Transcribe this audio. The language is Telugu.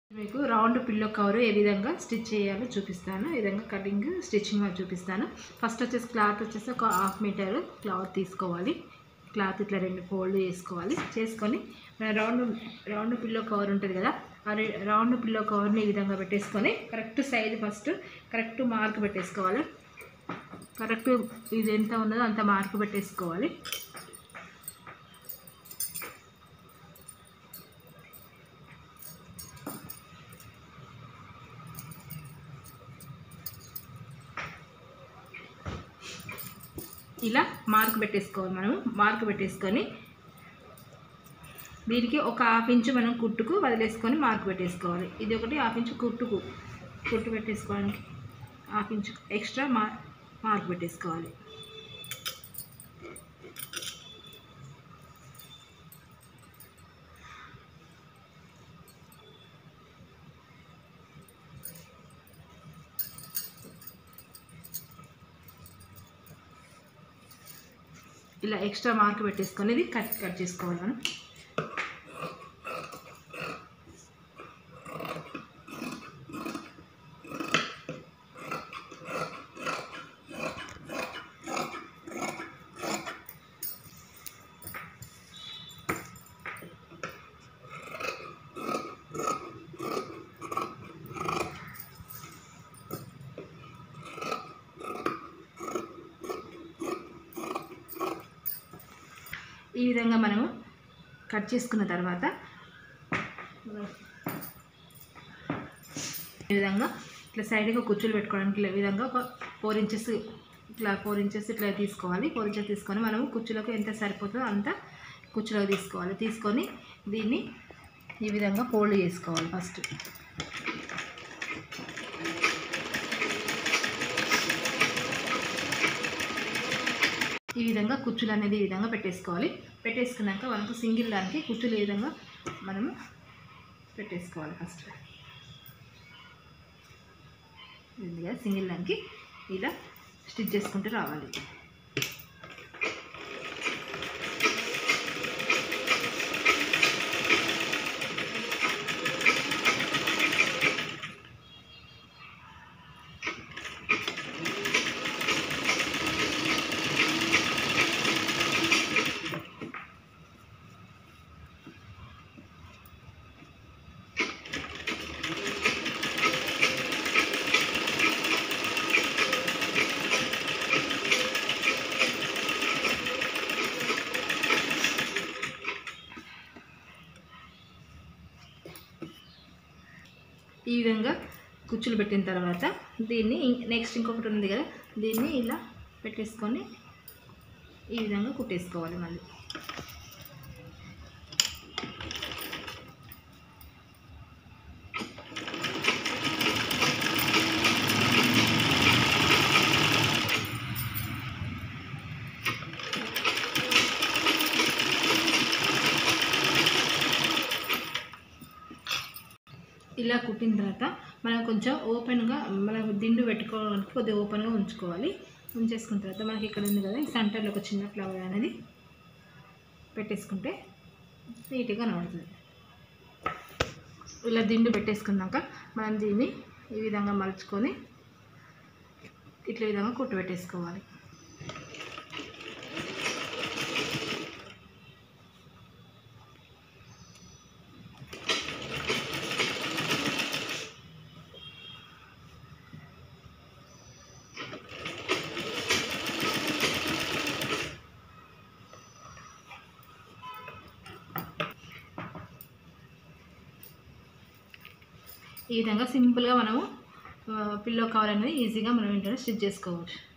మీకు రౌండ్ పిల్లో కవర్ ఏ విధంగా స్టిచ్ చేయాలో చూపిస్తాను ఈ విధంగా కటింగ్ స్టిచ్చింగ్ అని చూపిస్తాను ఫస్ట్ వచ్చేసి క్లాత్ వచ్చేసి ఒక హాఫ్ మీటర్ క్లాత్ తీసుకోవాలి క్లాత్ ఇట్లా రెండు ఫోల్డ్ చేసుకోవాలి చేసుకొని మన రౌండ్ రౌండ్ పిల్లో కవర్ ఉంటుంది కదా ఆ రె- రౌండ్ పిల్లో కవర్ని ఈ విధంగా పెట్టేసుకొని correct size first correct mark పెట్టేసుకోవాలి కరెక్ట్ ఇది ఎంత ఉన్నదో అంత మార్క్ పెట్టేసుకోవాలి ఇలా మార్క్ పెట్టేసుకోవాలి మనం మార్క్ పెట్టేసుకొని దీనికి ఒక హాఫ్ ఇంచు మనం కుట్టుకు వదిలేసుకొని మార్క్ పెట్టేసుకోవాలి ఇది ఒకటి హాఫ్ ఇంచు కుట్టుకు కుట్టు పెట్టేసుకోవడానికి హాఫ్ ఇంచు ఎక్స్ట్రా మా మార్క్ పెట్టేసుకోవాలి ఇలా ఎక్స్ట్రా మార్క్ పెట్టేసుకొని ఇది కట్ కట్ చేసుకోవాలి మనం ఈ విధంగా మనము కట్ చేసుకున్న తర్వాత ఈ విధంగా ఇట్లా సైడ్గా కుర్చీలు పెట్టుకోవడానికి ఇలా ఈ విధంగా ఒక ఫోర్ ఇంచెస్ ఇట్లా ఫోర్ ఇంచెస్ ఇట్లా తీసుకోవాలి ఫోర్ ఇంచెస్ తీసుకొని మనము కుర్చీలకు ఎంత సరిపోతుందో అంత కుర్చీలోకి తీసుకోవాలి తీసుకొని దీన్ని ఈ విధంగా ఫోల్డ్ చేసుకోవాలి ఫస్ట్ ఈ విధంగా కుచ్చులు అనేది ఈ విధంగా పెట్టేసుకోవాలి పెట్టేసుకున్నాక మనకు సింగిల్ దానికి కుచ్చులు ఈ విధంగా మనము పెట్టేసుకోవాలి ఫస్ట్ ఇదిగా సింగిల్ దానికి ఇలా స్టిచ్ చేసుకుంటూ రావాలి ఈ విధంగా కుచ్చులు పెట్టిన తర్వాత దీన్ని ఇం- నెక్స్ట్ ఇంకొకటి ఉంది కదా దీన్ని ఇలా పెట్టేసుకొని ఈ విధంగా కుట్టేసుకోవాలి మళ్ళీ ఇలా కుట్టిన తర్వాత మనం కొంచెం ఓపెన్గా మనం దిండు పెట్టుకోవడానికి కొద్దిగా ఓపెన్గా ఉంచుకోవాలి ఉంచేసుకున్న తర్వాత మనకి ఇక్కడ ఉంది కదా ఈ సెంటర్లో ఒక చిన్న ఫ్లవర్ అనేది పెట్టేసుకుంటే నీట్గా కనబడుతుంది ఇలా దిండు పెట్టేసుకున్నాక మనం దీన్ని ఈ విధంగా మలుచుకొని ఇట్లా ఈ విధంగా కుట్టు పెట్టేసుకోవాలి ఈ విధంగా సింపుల్గా మనము పిల్లో కవర్ అనేది ఈజీగా మనం ఇంట్లో స్టిచ్ చేసుకోవచ్చు